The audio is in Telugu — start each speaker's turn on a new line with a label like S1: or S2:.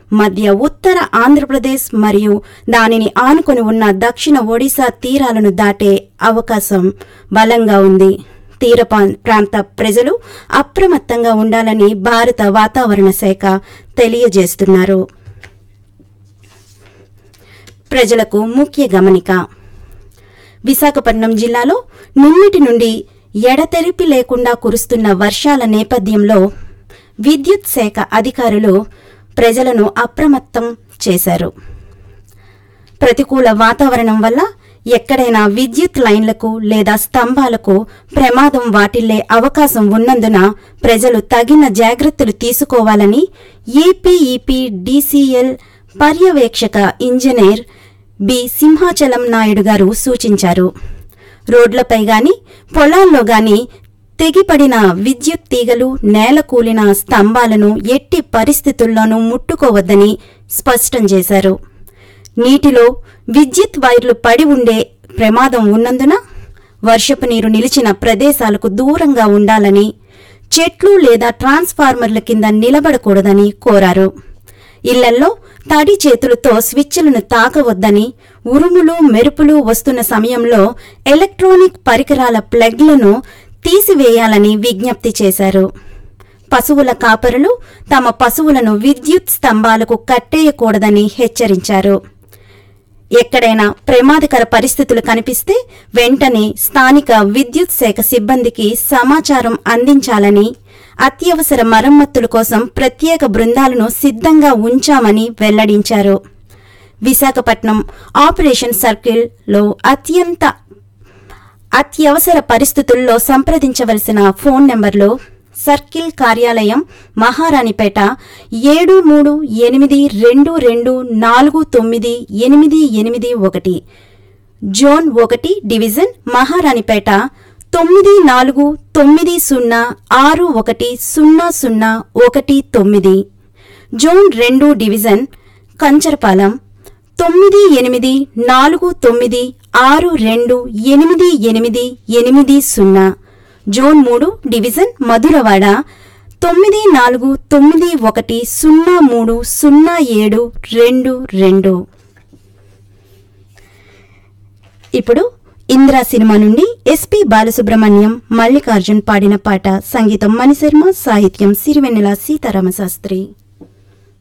S1: మధ్య ఉత్తర ఆంధ్రప్రదేశ్ మరియు దానిని ఆనుకొని ఉన్న దక్షిణ ఒడిశా తీరాలను దాటే అవకాశం బలంగా ఉంది తీర పా- ప్రాంత ప్రజలు అప్రమత్తంగా ఉండాలని భారత వాతావరణ శాఖ తెలియజేస్తున్నారు ప్రజలకు ముఖ్య గమనిక విశాఖపట్నం జిల్లాలో నిన్నటి నుండి ఎడతెరిపి లేకుండా కురుస్తున్న వర్షాల నేపథ్యంలో విద్యుత్ శాఖ అధికారులు ప్రజలను అప్రమత్తం చేశారు ప్రతికూల వాతావరణం వల్ల ఎక్కడైనా విద్యుత్ లైన్లకు లేదా స్తంభాలకు ప్రమాదం వాటిల్లే అవకాశం ఉన్నందున ప్రజలు తగిన జాగ్రత్తలు తీసుకోవాలని ఏపీఈపీ డీసీఎల్ పర్యవేక్షక ఇంజనీర్ బి సింహాచలం నాయుడు గారు సూచించారు రోడ్లపై గాని పొలాల్లో గాని తెగిపడిన విద్యుత్ తీగలు నేల కూలిన స్తంభాలను ఎట్టి పరిస్థితుల్లోనూ ముట్టుకోవద్దని స్పష్టం చేశారు నీటిలో విద్యుత్ వైర్లు పడి ఉండే ప్రమాదం ఉన్నందున వర్షపు నీరు నిలిచిన ప్రదేశాలకు దూరంగా ఉండాలని చెట్లు లేదా ట్రాన్స్ఫార్మర్ల కింద నిలబడకూడదని కోరారు ఇళ్లల్లో తడి చేతులతో స్విచ్లను తాకవద్దని ఉరుములు మెరుపులు వస్తున్న సమయంలో ఎలక్ట్రానిక్ పరికరాల ప్లగ్లను తీసివేయాలని విజ్ఞప్తి చేశారు పశువుల కాపరులు తమ పశువులను విద్యుత్ స్తంభాలకు కట్టేయకూడదని హెచ్చరించారు ఎక్కడైనా ప్రమాదకర పరిస్థితులు కనిపిస్తే వెంటనే స్థానిక విద్యుత్ శాఖ సిబ్బందికి సమాచారం అందించాలని అత్యవసర మరమ్మతుల కోసం ప్రత్యేక బృందాలను సిద్ధంగా ఉంచామని వెల్లడించారు విశాఖపట్నం ఆపరేషన్ సర్కిల్లో అత్యంత అత్యవసర పరిస్థితుల్లో సంప్రదించవలసిన ఫోన్ నెంబర్లు సర్కిల్ కార్యాలయం మహారాణిపేట ఏడు మూడు ఎనిమిది రెండు రెండు నాలుగు తొమ్మిది ఎనిమిది ఎనిమిది ఒకటి జోన్ ఒకటి డివిజన్ మహారాణిపేట తొమ్మిది నాలుగు తొమ్మిది సున్నా ఆరు ఒకటి సున్నా సున్నా ఒకటి తొమ్మిది జోన్ రెండు డివిజన్ కంచరపాలెం తొమ్మిది ఎనిమిది నాలుగు తొమ్మిది ఆరు రెండు ఎనిమిది ఎనిమిది ఎనిమిది సున్నా జోన్ మూడు డివిజన్ మధురవాడ తొమ్మిది నాలుగు తొమ్మిది ఒకటి సున్నా మూడు సున్నా ఏడు రెండు రెండు ఇప్పుడు ఇంద్రా సినిమా నుండి ఎస్పి బాలసుబ్రహ్మణ్యం మల్లికార్జున్ పాడిన పాట సంగీతం మణిశర్మ సాహిత్యం సిరివెన్నెల సీతారామ శాస్త్రి